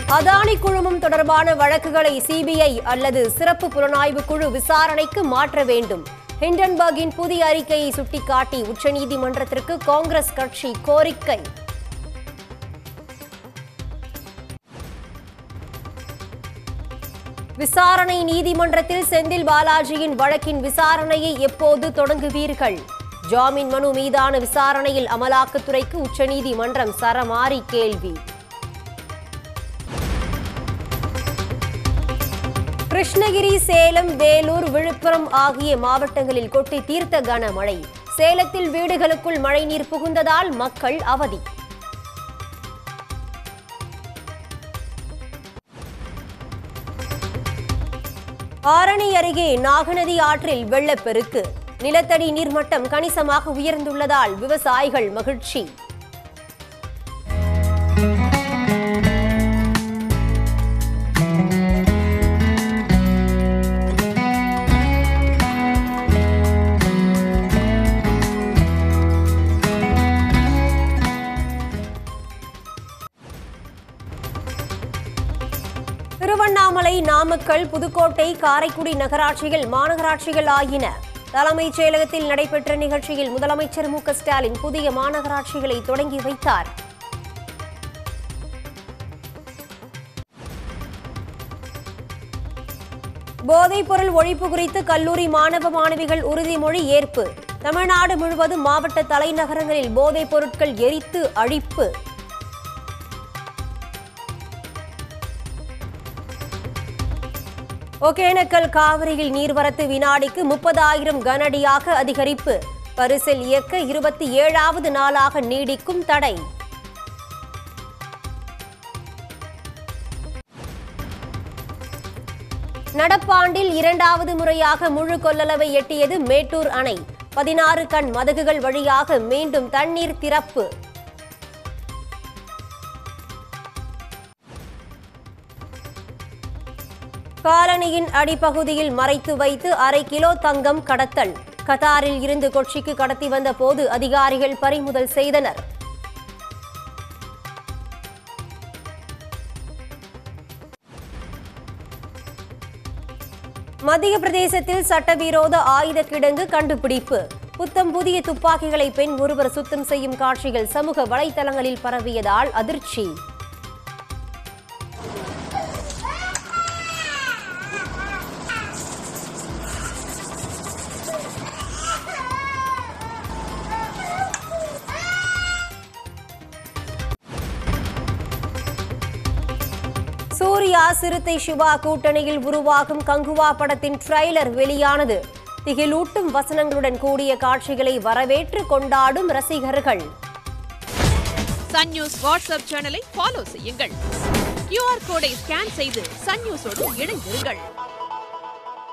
அதானி குழுமம் தொடர்பான வழக்குகளை சிபிஐ அல்லது சிறப்பு புலனாய்வு குழு விசாரணைக்கு மாற்ற வேண்டும் ஹிண்டன்பர்கின் புதிய அறிக்கையை சுட்டிக்காட்டி உச்சநீதிமன்றத்திற்கு காங்கிரஸ் கட்சி கோரிக்கை விசாரணை நீதிமன்றத்தில் செந்தில் பாலாஜியின் வழக்கின் விசாரணையை எப்போது தொடங்குவீர்கள் ஜாமீன் மனு மீதான விசாரணையில் அமலாக்கத்துறைக்கு உச்சநீதிமன்றம் சரமாரி கேள்வி கிருஷ்ணகிரி சேலம் வேலூர் விழுப்புரம் ஆகிய மாவட்டங்களில் கொட்டி தீர்த்த கனமழை சேலத்தில் வீடுகளுக்குள் மழைநீர் புகுந்ததால் மக்கள் அவதி ஆரணி அருகே நாகநதி ஆற்றில் வெள்ளப்பெருக்கு நிலத்தடி நீர்மட்டம் கணிசமாக உயர்ந்துள்ளதால் விவசாயிகள் மகிழ்ச்சி திருவண்ணாமலை நாமக்கல் புதுக்கோட்டை காரைக்குடி நகராட்சிகள் மாநகராட்சிகள் ஆயின தலைமைச் செயலகத்தில் நடைபெற்ற நிகழ்ச்சியில் முதலமைச்சர் மு க ஸ்டாலின் புதிய மாநகராட்சிகளை தொடங்கி வைத்தார் போதைப்பொருள் ஒழிப்பு குறித்து கல்லூரி மாணவ மாணவிகள் உறுதிமொழி ஏற்பு தமிழ்நாடு முழுவதும் மாவட்ட தலைநகரங்களில் போதைப் பொருட்கள் எரித்து அழிப்பு ஒகேனக்கல் காவிரியில் நீர்வரத்து வினாடிக்கு முப்பதாயிரம் கனஅடியாக அதிகரிப்பு பரிசில் இயக்க இருபத்தி ஏழாவது நாளாக நீடிக்கும் தடை நடப்பாண்டில் இரண்டாவது முறையாக முழு கொள்ளளவை எட்டியது மேட்டூர் அணை பதினாறு கண் மதகுகள் வழியாக மீண்டும் தண்ணீர் திறப்பு காலனியின் அடிப்பகுதியில் மறைத்து வைத்து அரை கிலோ தங்கம் கடத்தல் கத்தாரில் இருந்து கொச்சிக்கு கடத்தி வந்த போது அதிகாரிகள் பறிமுதல் செய்தனர் மத்திய பிரதேசத்தில் சட்டவிரோத ஆயுத கிடங்கு கண்டுபிடிப்பு புத்தம் புதிய துப்பாக்கிகளை பெண் ஒருவர் சுத்தம் செய்யும் காட்சிகள் சமூக வலைதளங்களில் பரவியதால் அதிர்ச்சி சூர்யா சிறுத்தை சிவா கூட்டணியில் உருவாகும் கங்குவா படத்தின் ட்ரெய்லர் வெளியானது திகிலூட்டும் வசனங்களுடன் கூடிய காட்சிகளை வரவேற்று கொண்டாடும் ரசிகர்கள் சன் நியூஸ் வாட்ஸ்அப் சேனலை ஃபாலோ செய்யுங்கள் கியூஆர் கோடை ஸ்கேன் செய்து சன் நியூஸோடு இணைந்திருங்கள்